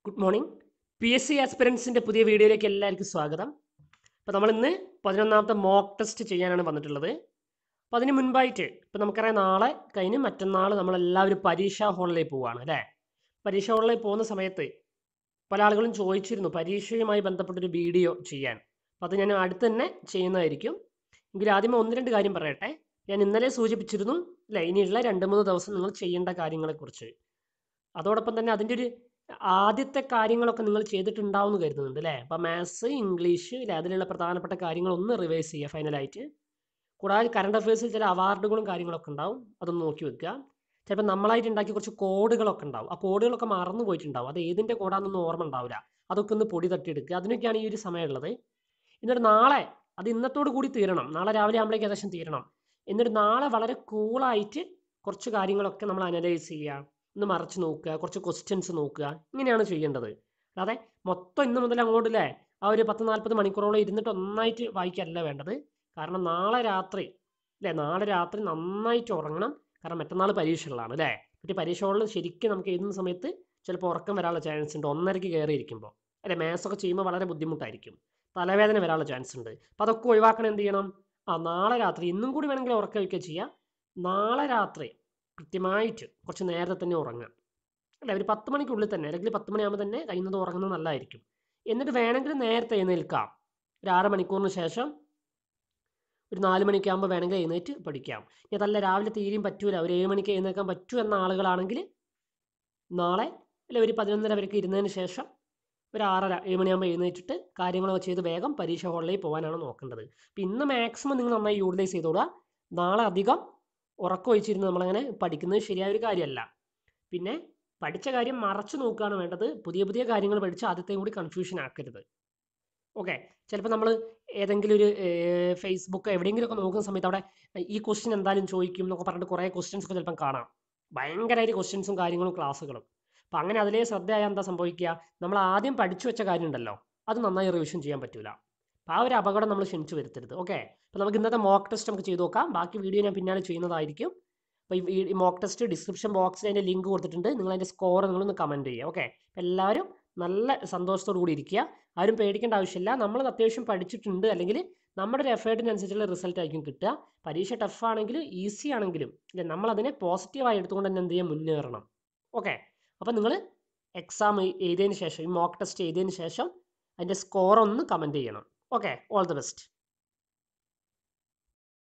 good morning P S C ആസ്പിറൻസിൻ്റെ പുതിയ വീഡിയോയിലേക്ക് എല്ലാവർക്കും സ്വാഗതം അപ്പോൾ നമ്മൾ ഇന്ന് പതിനൊന്നാമത്തെ മോക്ക് ടെസ്റ്റ് ചെയ്യാനാണ് വന്നിട്ടുള്ളത് അപ്പോൾ അതിന് മുൻപായിട്ട് ഇപ്പോൾ നമുക്കറിയാം നാളെ കഴിഞ്ഞ് മറ്റന്നാൾ നമ്മളെല്ലാവരും പരീക്ഷാ ഹാളിലേക്ക് പോവുകയാണ് അല്ലേ പരീക്ഷാ ഹാളിലേക്ക് പോകുന്ന സമയത്ത് പല ആളുകളും ചോദിച്ചിരുന്നു പരീക്ഷയുമായി ബന്ധപ്പെട്ടൊരു വീഡിയോ ചെയ്യാൻ അപ്പോൾ അത് ഞാൻ അടുത്ത് തന്നെ ചെയ്യുന്നതായിരിക്കും എങ്കിലും ആദ്യമേ ഒന്ന് രണ്ട് കാര്യം പറയട്ടെ ഞാൻ ഇന്നലെ സൂചിപ്പിച്ചിരുന്നു അല്ലേ ഇനിയുള്ള രണ്ട് മൂന്ന് ദിവസം നിങ്ങൾ ചെയ്യേണ്ട കാര്യങ്ങളെക്കുറിച്ച് അതോടൊപ്പം തന്നെ അതിൻ്റെ ഒരു ആദ്യത്തെ കാര്യങ്ങളൊക്കെ നിങ്ങൾ ചെയ്തിട്ടുണ്ടാവും എന്ന് കരുതുന്നുണ്ട് അല്ലേ അപ്പം മാത്സ് ഇംഗ്ലീഷ് അല്ലെ അതിലുള്ള പ്രധാനപ്പെട്ട കാര്യങ്ങൾ ഒന്ന് റിവൈസ് ചെയ്യുക ഫൈനലായിട്ട് കൂടാതെ കറണ്ട് അഫയേഴ്സിൽ ചില അവാർഡുകളും കാര്യങ്ങളൊക്കെ ഉണ്ടാവും അതൊന്ന് നോക്കി വെക്കുക ചിലപ്പോൾ നമ്മളായിട്ട് ഉണ്ടാക്കിയ കുറച്ച് കോഡുകളൊക്കെ ഉണ്ടാവും ആ കോഡുകളൊക്കെ മറന്നു പോയിട്ടുണ്ടാവും അത് ഏതിൻ്റെ കോഡാണെന്നൊന്നും ഓർമ്മ ഉണ്ടാവില്ല അതൊക്കെ ഒന്ന് പൊടി തട്ടിയെടുക്കുക അതിനൊക്കെയാണ് ഈ ഒരു സമയമുള്ളത് എന്നിട്ട് നാളെ അത് ഇന്നത്തോട് കൂടി തീരണം നാളെ രാവിലെ ആകുമ്പോഴേക്ക് ഏകദേശം തീരണം എന്നിട്ട് നാളെ വളരെ കൂളായിട്ട് കുറച്ച് കാര്യങ്ങളൊക്കെ നമ്മൾ അനലൈസ് ചെയ്യുക ഒന്ന് മറച്ച് നോക്കുക കുറച്ച് ക്വസ്റ്റ്യൻസ് നോക്കുക ഇങ്ങനെയാണ് ചെയ്യേണ്ടത് അല്ലാതെ മൊത്തം ഇന്ന് മുതൽ അങ്ങോട്ടല്ലേ ആ ഒരു പത്ത് നാൽപ്പത് മണിക്കൂറോളം ഇരുന്നിട്ട് ഒന്നായിട്ട് വായിക്കല്ല വേണ്ടത് കാരണം നാളെ രാത്രി അല്ലേ നാളെ രാത്രി നന്നായിട്ട് ഉറങ്ങണം കാരണം മറ്റന്നാൾ പരീക്ഷകളാണ് അല്ലേ മറ്റേ പരീക്ഷകളിൽ ശരിക്കും നമുക്ക് എഴുതുന്ന സമയത്ത് ചിലപ്പോൾ ഉറക്കം വരാനുള്ള ചാൻസ് ഉണ്ട് ഒന്നരയ്ക്ക് കയറി ഇരിക്കുമ്പോൾ അല്ലേ മാത്സ് ഒക്കെ ചെയ്യുമ്പോൾ വളരെ ബുദ്ധിമുട്ടായിരിക്കും തലവേദന വരാനുള്ള ചാൻസ് ഉണ്ട് അപ്പോൾ അതൊക്കെ ഒഴിവാക്കണം എന്ത് ചെയ്യണം ആ നാളെ രാത്രി ഇന്നും കൂടി വേണമെങ്കിൽ ഉറക്കം വയ്ക്കുക ചെയ്യാം നാളെ രാത്രി കൃത്യമായിട്ട് കുറച്ച് നേരത്തെ തന്നെ ഉറങ്ങുക അല്ല ഒരു പത്ത് മണിക്കുള്ളിൽ തന്നെ അല്ലെങ്കിൽ പത്ത് മണിയാകുമ്പോൾ തന്നെ കഴിയുന്നത് ഉറങ്ങുന്നത് നല്ലതായിരിക്കും എന്നിട്ട് വേണമെങ്കിൽ നേരത്തെ എഴുന്നേൽക്കാം ഒരു ആറ് മണിക്കൂറിന് ശേഷം ഒരു നാല് മണിയൊക്കെ ആകുമ്പോൾ വേണമെങ്കിൽ എഴുന്നേറ്റ് പഠിക്കാം ഇനി അതല്ല രാവിലെ തീരെയും പറ്റൂല ഒരു ഏഴ് മണിക്ക് എഴുന്നേൽക്കാൻ പറ്റൂ എന്ന ആളുകളാണെങ്കിൽ നാളെ അല്ല ഒരു പതിനൊന്നര വരെയൊക്കെ ഇരുന്നതിന് ശേഷം ഒരു ആറര ഏഴ് മണിയാകുമ്പോൾ എഴുന്നേറ്റിട്ട് കാര്യങ്ങളൊക്കെ ചെയ്ത് വേഗം പരീക്ഷ ഹാളിലേക്ക് പോകാനാണ് നോക്കേണ്ടത് അപ്പോൾ ഇന്ന് മാക്സിമം നിങ്ങൾ നന്നായി യൂട്ടിലൈസ് ചെയ്തോളുക നാളെ അധികം ഉറക്കം ഒഴിച്ചിരുന്ന് നമ്മളങ്ങനെ പഠിക്കുന്നത് ശരിയായ ഒരു കാര്യമല്ല പിന്നെ പഠിച്ച കാര്യം മറച്ചു നോക്കുകയാണ് വേണ്ടത് പുതിയ പുതിയ കാര്യങ്ങൾ പഠിച്ച് ആദ്യത്തെയും കൂടി കൺഫ്യൂഷൻ ആക്കരുത് ഓക്കെ ചിലപ്പോൾ നമ്മൾ ഏതെങ്കിലും ഒരു ഫേസ്ബുക്ക് എവിടെയെങ്കിലുമൊക്കെ നോക്കുന്ന സമയത്ത് അവിടെ ഈ ക്വസ്റ്റ്യൻ എന്തായാലും ചോദിക്കും എന്നൊക്കെ പറഞ്ഞിട്ട് കുറേ ക്വസ്റ്റ്യൻസ് ഒക്കെ ചിലപ്പം കാണാം ഭയങ്കരമായിട്ട് ക്വസ്റ്റ്യൻസും കാര്യങ്ങളും ക്ലാസ്സുകളും അപ്പം അങ്ങനെ അതിലേ ശ്രദ്ധയായ എന്താ സംഭവിക്കുക നമ്മൾ ആദ്യം പഠിച്ചു വെച്ച കാര്യം ഉണ്ടല്ലോ അത് നന്നായി റിവിഷൻ ചെയ്യാൻ പറ്റില്ല അപ്പോൾ ആ ഒരു അപകടം നമ്മൾ ക്ഷണിച്ചു വരുത്തരുത് ഓക്കെ അപ്പോൾ നമുക്ക് ഇന്നത്തെ മോക്ക് ടെസ്റ്റ് നമുക്ക് ചെയ്ത് നോക്കാം ബാക്കി വീഡിയോ ഞാൻ പിന്നാലെ ചെയ്യുന്നതായിരിക്കും അപ്പോൾ ഈ മോക്ക് ടെസ്റ്റ് ഡിസ്ക്രിപ്ഷൻ ബോക്സിൽ അതിൻ്റെ ലിങ്ക് കൊടുത്തിട്ടുണ്ട് നിങ്ങൾ അതിൻ്റെ സ്കോർ നിങ്ങളൊന്ന് കമൻറ്റ് ചെയ്യുക ഓക്കെ എല്ലാവരും നല്ല സന്തോഷത്തോടു കൂടി ഇരിക്കുക ആരും പേടിക്കേണ്ട ആവശ്യമില്ല നമ്മൾ അത്യാവശ്യം പഠിച്ചിട്ടുണ്ട് അല്ലെങ്കിൽ നമ്മുടെ ഒരു എഫേർട്ടിനനുസരിച്ചുള്ള റിസൾട്ട് ആയിരിക്കും കിട്ടുക പരീക്ഷ ടഫ് ആണെങ്കിലും ഈസി ആണെങ്കിലും അല്ലെ നമ്മൾ അതിനെ പോസിറ്റീവായി എടുത്തുകൊണ്ട് തന്നെ എന്ത് ചെയ്യാൻ മുന്നേറണം ഓക്കെ അപ്പോൾ നിങ്ങൾ എക്സാം എഴുതിയതിന് ശേഷം ഈ മോക്ക് ടെസ്റ്റ് എഴുതിയതിന് ശേഷം അതിൻ്റെ സ്കോർ ഒന്ന് കമൻറ്റ് ചെയ്യണം ഓക്കെ ഓൾ ദി ബെസ്റ്റ്